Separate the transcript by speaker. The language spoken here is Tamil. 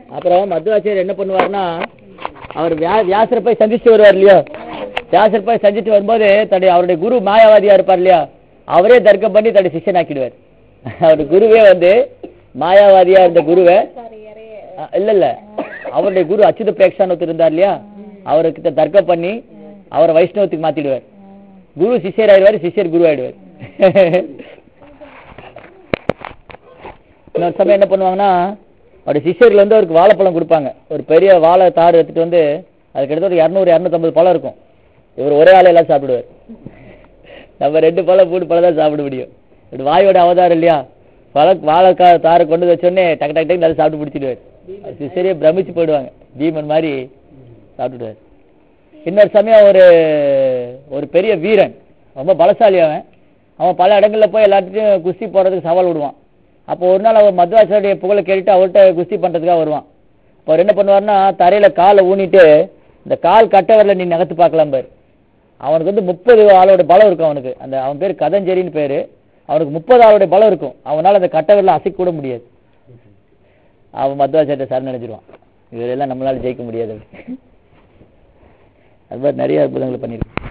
Speaker 1: அப்புறம் மத்துவாச்சாரியர் என்ன பண்ணுவாருன்னா அவர் வியா வியாசரை போய் சந்திச்சு வருவார் இல்லையா வியாசர் போய் சந்திச்சு வரும்போது தன்னுடைய அவருடைய குரு மாயாவாதியா இருப்பார் இல்லையா அவரே தர்க்கம் பண்ணி தன்னுடைய சிஷ்யன் ஆக்கிடுவார் அவருடைய குருவே வந்து மாயாவாதியா இருந்த குருவை அஹ், இல்ல இல்ல அவருடைய குரு அச்சுத பிரேக்ஷான்னு ஒருத்தர் இருந்தார் இல்லையா அவர்கிட்ட தர்க்கம் பண்ணி அவரை வைஷ்ணவத்துக்கு மாத்திடுவார் குரு சிஷ்யர் ஆயிடுவார் சிஷ்யர் குரு ஆயிடுவார் இன்னொரு சமயம் என்ன பண்ணுவாங்கன்னா அவருடைய சிஷ்யர்கள் வந்து அவருக்கு வாழைப்பழம் கொடுப்பாங்க ஒரு பெரிய வாழை தார் எடுத்துட்டு வந்து அது கிட்டத்தட்ட ஒரு இரநூறு இரநூத்தம்பது பழம் இருக்கும் இவர் ஒரே ஆளை எல்லாம் சாப்பிடுவார் நம்ம ரெண்டு பழம் மூணு பழம் தான் சாப்பிட முடியும் இப்படி வாயோட அவதாரம் இல்லையா பழ வாழைக்காய் தாரை கொண்டு வந்து வச்சோடனே டக்கு டக்கு டக்கு நல்லா சாப்பிட்டு பிடிச்சிடுவார் சிஷ்யரே பிரமிச்சு போயிடுவாங்க பீமன் மாதிரி சாப்பிட்டுடுவார் இன்னொரு சமயம் ஒரு ஒரு பெரிய வீரன் ரொம்ப பலசாலி அவன் அவன் பல இடங்கள்ல போய் எல்லாத்துக்கும் குஸ்தி போடுறதுக்கு சவால் விடுவான் அப்போ ஒரு நாள் அவர் மத்வாச்சாரிய புகழை கேட்டுட்டு அவர்கிட்ட குஸ்தி பண்றதுக்காக வருவான் அப்போ அவர் என்ன பண்ணுவாருன்னா தரையில காலை ஊனிட்டு இந்த கால் கட்டை வரல நீ நகர்த்து பார்க்கலாம் பாரு அவனுக்கு வந்து முப்பது ஆளோட பலம் இருக்கும் அவனுக்கு அந்த அவன் பேர் கதஞ்சேரின்னு பேரு அவனுக்கு முப்பது ஆளோட பலம் இருக்கும் அவனால அந்த கட்டை வரல அசைக்க கூட முடியாது அவன் மத்வாச்சாரிய சரண் அடைஞ்சிருவான் இவரெல்லாம் நம்மளால ஜெயிக்க முடியாது அது மாதிரி நிறைய அற்புதங்களை பண்ணியிருக்கு